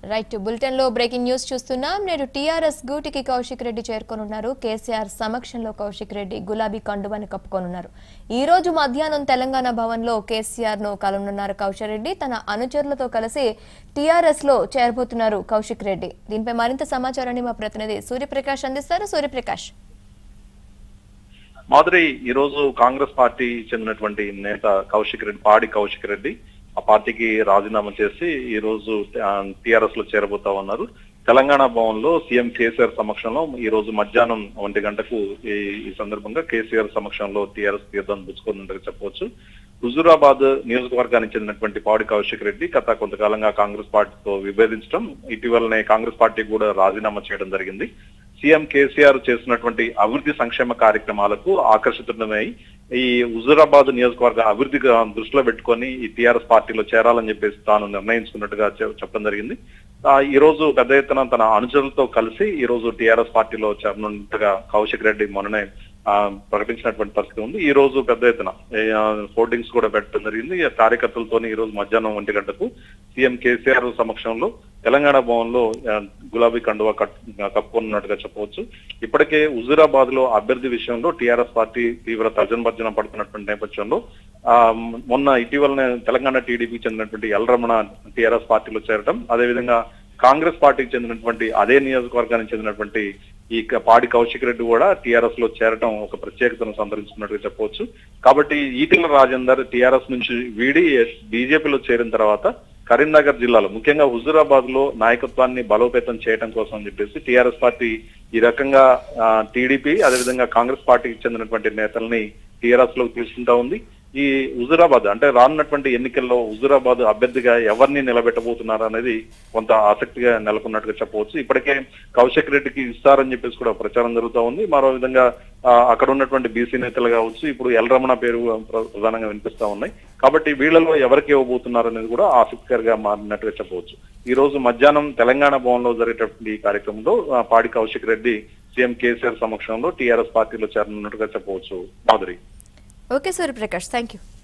right bulletin లో breaking news చూస్తున్నాం నేడు టీఆర్ఎస్ గూటికి కౌశిక్ రెడ్డి చేరుకోనున్నారు కేసీఆర్ సమక్షంలో కౌశిక్ రెడ్డి గులాబీ కండువాని కప్పుకోనున్నారు ఈ రోజు మధ్యాహ్నం తెలంగాణ భవన్ లో కేసీఆర్ ను కలవనున్నారు కౌశిక్ రెడ్డి తన అనుచరులతో కలిసి టీఆర్ఎస్ లో చేరబోతున్నారు కౌశిక్ రెడ్డి దీనిపై మరింత సమాచారాన్ని మా ప్రతినిధి సూర్యప్రకాష్ అందిస్తారు సూర్యప్రకాష్ మాధురి ఈ రోజు కాంగ్రెస్ పార్టీ చెందినటువంటి నేత కౌశిక్ రెడ్డి పాడి కౌశిక్ రెడ్డి ఆ పార్టీకి రాజీనామా చేసి ఈ రోజు టిఆర్ఎస్ లో చేరబోతా ఉన్నారు తెలంగాణ భవన్ లో సీఎం కేసీఆర్ సమక్షంలో ఈ రోజు మధ్యాహ్నం ఒంటి గంటకు ఈ ఈ సందర్భంగా కేసీఆర్ సమక్షంలో టీఆర్ఎస్ తీర్థం పుచ్చుకుందని చెప్పవచ్చు హుజూరాబాద్ నియోజకవర్గానికి చెందినటువంటి పాడి కౌశిక్ రెడ్డి గత కొంతకాలంగా కాంగ్రెస్ పార్టీతో విభేదించడం ఇటీవలనే కాంగ్రెస్ పార్టీ కూడా రాజీనామా చేయడం జరిగింది సీఎం కేసీఆర్ చేస్తున్నటువంటి అభివృద్ధి సంక్షేమ కార్యక్రమాలకు ఆకర్షితుడమై ఈ హుజూరాబాద్ నియోజకవర్గ అభివృద్ధి దృష్టిలో పెట్టుకొని ఈ టీఆర్ఎస్ పార్టీలో చేరాలని చెప్పేసి తాను నిర్ణయించుకున్నట్టుగా చె- చెప్పడం జరిగింది ఆ, ఈ రోజు పెద్ద ఎత్తున తన అనుచరులతో కలిసి ఈ రోజు టీఆర్ఎస్ పార్టీలో చేరనున్నట్టుగా కౌశిక్ రెడ్డి మొన్ననే ఆ, ప్రకటించినటువంటి పరిస్థితి ఉంది ఈ రోజు పెద్ద ఎత్తున హోర్డింగ్స్ కూడా పెట్టడం జరిగింది ఈ కార్యకర్తలతో ఈ రోజు మధ్యాహ్నం ఒంటి గంటకు సీఎం కేసీఆర్ సమక్షంలో తెలంగాణ భవన్ లో ఆ, గులాబీ కండువా కట్- కప్పుకున్నట్టుగా చెప్పవచ్చు ఇప్పటికే హుజూరాబాద్ లో అభ్యర్థి విషయంలో టీఆర్ఎస్ పార్టీ తీవ్ర తర్జన పడుతున్నటువంటి నేపథ్యంలో ఆ, మొన్న ఇటీవలనే తెలంగాణ టీడీపీకి చెందినటువంటి ఎల్ రమణ టీఆర్ఎస్ పార్టీలో చేరడం అదేవిధంగా కాంగ్రెస్ పార్టీకి చెందినటువంటి అదే నియోజకవర్గానికి చెందినటువంటి ఈ క- పాడి కౌశిక్ రెడ్డి కూడా టీఆర్ఎస్ లో చేరడం ఒక ప్రత్యేకతను సంతరించుకున్నట్టుగా చెప్పవచ్చు కాబట్టి ఈటెల రాజేందర్ టీఆర్ఎస్ నుంచి వీడి బీజేపీలో చేరిన తర్వాత కరీంనగర్ జిల్లాలో ముఖ్యంగా హుజూరాబాద్ లో నాయకత్వాన్ని బలోపేతం చేయడం కోసం అని చెప్పేసి టీఆర్ఎస్ పార్టీ ఈ రకంగా టీడీపీ అదేవిధంగా కాంగ్రెస్ పార్టీకి చెందినటువంటి నేతల్ని టీఆర్ఎస్ లోకి తీసుకుంటా ఉంది ఈ హుజూరాబాద్ అంటే రానున్నటువంటి ఎన్నికల్లో హుజూరాబాద్ అభ్యర్థిగా ఎవరిని నిలబెట్టబోతున్నారు అనేది కొంత ఆసక్తిగా నెలకొన్నట్టుగా చెప్పవచ్చు ఇప్పటికే కౌశిక్ రెడ్డికి ఇస్తారని చెప్పేసి కూడా ప్రచారం జరుగుతూ ఉంది మరో విధంగా ఆ, అక్కడ ఉన్నటువంటి బీసీ నేతలు కావచ్చు ఇప్పుడు ఎల్ రమణ పేరు ప్ర- ప్రధానంగా వినిపిస్తా ఉన్నాయి కాబట్టి వీళ్ళలో ఎవరికి ఇవ్వబోతున్నారు అనేది కూడా ఆసక్తికరంగా మారినట్టుగా చెప్పవచ్చు ఈ రోజు మధ్యాహ్నం తెలంగాణ భవన్ లో జరిగేటటువంటి ఈ కార్యక్రమంలో ఆ, పాడి కౌశిక్ రెడ్డి సీఎం కేసీఆర్ సమక్షంలో టీఆర్ఎస్ పార్టీలో చేరనున్నట్టుగా చెప్పవచ్చు Madhuri okay Suryaprakash thank you